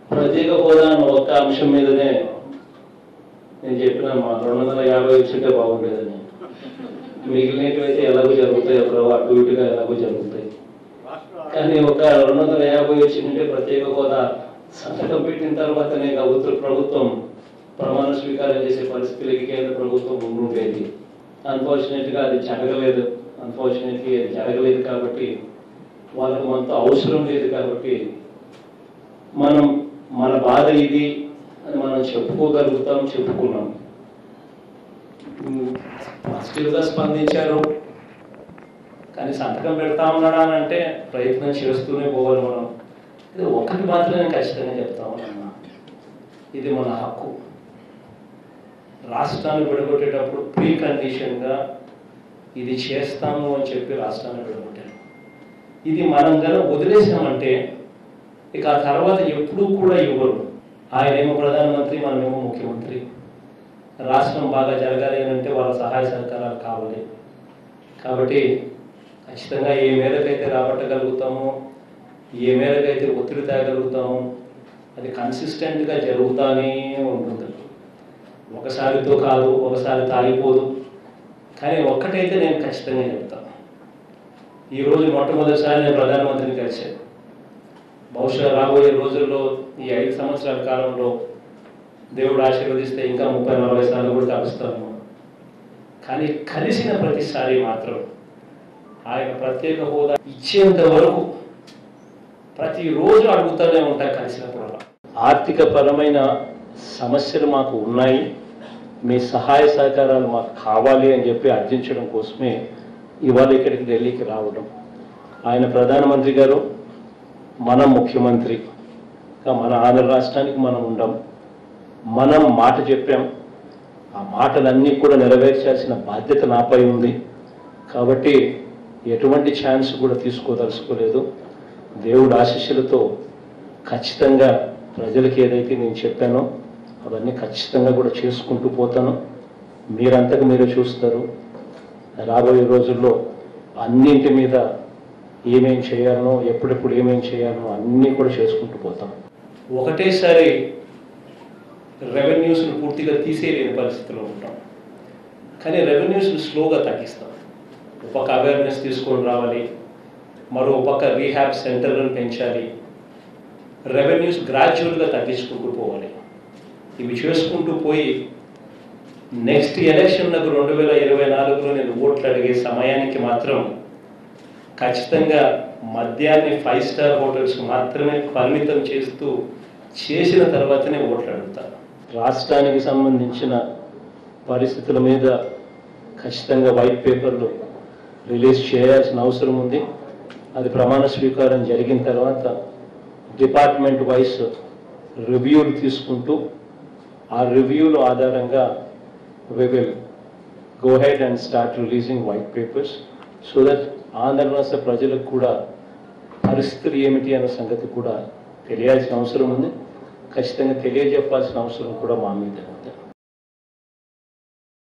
ప్రత్యేక హోదా అన్న ఒక్క అంశం మీదనే నేను చెప్పిన మా రెండు వందల యాభై వచ్చింటే బాగుండేదని మిగిలినవి అయితే ఎలాగో జరుగుతాయి అప్పుడు అటు ఇటుగా ఎలాగో జరుగుతాయి కానీ ఒక రెండు వందల యాభై వచ్చిందంటే ప్రత్యేక హోదా సంతకం పెట్టిన తర్వాతనే ప్రభుత్వ ప్రభుత్వం ప్రమాణ స్వీకారం చేసే పరిస్థితులకి కేంద్ర ప్రభుత్వం ఉండుండేది అన్ఫార్చునేట్ గా అది జరగలేదు అన్ఫార్చునేట్లీ అది జరగలేదు కాబట్టి వాళ్ళకు మనతో అవసరం లేదు కాబట్టి మనం మన బాధ ఇది అని మనం చెప్పుకోగలుగుతాం చెప్పుకున్నాం పాజిటివ్గా స్పందించారు కానీ సంతకం పెడతా ఉన్నాడా అని అంటే ప్రయత్నం చేస్తూనే పోవాలి మనం ఇది ఒకటి మాత్రమే ఖచ్చితంగా చెప్తా ఉన్నా ఇది మన హక్కు రాష్ట్రాన్ని విడగొట్టేటప్పుడు ప్రీ కండిషన్గా ఇది చేస్తాము అని చెప్పి రాష్ట్రాన్ని విడగొట్టారు ఇది మనం కనుక వదిలేసామంటే ఇక ఆ తర్వాత ఎప్పుడూ కూడా ఇవ్వరు ఆయనేమో ప్రధానమంత్రి మనమేమో ముఖ్యమంత్రి రాష్ట్రం బాగా జరగాలి అని అంటే వాళ్ళ సహాయ సహకారాలు కావాలి కాబట్టి ఖచ్చితంగా ఏ మేరకైతే రాబట్టగలుగుతామో ఏ మేరకైతే ఒత్తిడి తేగలుగుతామో అది కన్సిస్టెంట్గా జరుగుతానే ఉంటుంది ఒకసారితో కాదు ఒకసారి తాగిపోదు కానీ ఒక్కటైతే నేను ఖచ్చితంగా చెప్తాను ఈరోజు మొట్టమొదటిసారి నేను ప్రధానమంత్రిని కలిశాను బహుశా రాబోయే రోజుల్లో ఈ ఐదు సంవత్సరాల కాలంలో దేవుడు ఆశీర్వదిస్తే ఇంకా ముప్పై నలభై సార్లు కూడా కలుస్తాను కానీ కలిసిన ప్రతిసారి మాత్రం ఆయన ప్రత్యేక హోదా ఇచ్చేంత వరకు ప్రతిరోజు అడుగుతూనే ఉంటా కలిసినప్పుడు ఆర్థిక పరమైన సమస్యలు మాకు ఉన్నాయి మీ సహాయ సహకారాలు మాకు కావాలి అని చెప్పి అర్థించడం కోసమే ఇవాళ ఇక్కడికి ఢిల్లీకి రావడం ఆయన ప్రధానమంత్రి గారు మన ముఖ్యమంత్రి ఇంకా మన ఆంధ్ర రాష్ట్రానికి మనం ఉండం మనం మాట చెప్పాం ఆ మాటలన్నీ కూడా నెరవేర్చాల్సిన బాధ్యత నాపై ఉంది కాబట్టి ఎటువంటి ఛాన్స్ కూడా తీసుకోదలుచుకోలేదు దేవుడు ఆశీస్సులతో ఖచ్చితంగా ప్రజలకి ఏదైతే నేను చెప్పానో అవన్నీ ఖచ్చితంగా కూడా చేసుకుంటూ పోతాను మీరంతకు మీరే చూస్తారు రాబోయే రోజుల్లో అన్నింటి మీద ఏమేం చేయాలనో ఎప్పుడెప్పుడు ఏమేం చేయాలనో అన్నీ కూడా చేసుకుంటూ పోతాం ఒకటేసారి రెవెన్యూస్ను పూర్తిగా తీసేయలేని పరిస్థితిలో ఉంటాం కానీ రెవెన్యూస్ని స్లోగా తగ్గిస్తాం ఒక పక్క అవేర్నెస్ తీసుకొని రావాలి మరో పక్క రీహాబ్ సెంటర్లను పెంచాలి రెవెన్యూస్ గ్రాడ్యువల్గా తగ్గించుకుంటూ పోవాలి ఇవి చేసుకుంటూ పోయి నెక్స్ట్ ఎలక్షన్లకు రెండు వేల ఇరవై నాలుగులో నేను ఓట్లు అడిగే సమయానికి మాత్రం ఖచ్చితంగా మద్యాన్ని ఫైవ్ స్టార్ హోటల్స్ మాత్రమే పరిమితం చేస్తూ చేసిన తర్వాతనే ఓట్లు అడుగుతాను రాష్ట్రానికి సంబంధించిన పరిస్థితుల మీద ఖచ్చితంగా వైట్ పేపర్లు రిలీజ్ చేయాల్సిన అవసరం ఉంది అది ప్రమాణ స్వీకారం జరిగిన తర్వాత డిపార్ట్మెంట్ వైస్ రివ్యూలు తీసుకుంటూ ఆ రివ్యూల ఆధారంగా we will go ahead and start releasing white papers so that Andhra రాష్ట్ర ప్రజలకు కూడా పరిస్థితులు ఏమిటి అన్న సంగతి కూడా తెలియాల్సిన అవసరం ఉంది ఖచ్చితంగా తెలియజెప్పాల్సిన అవసరం కూడా మా మీద ఉంది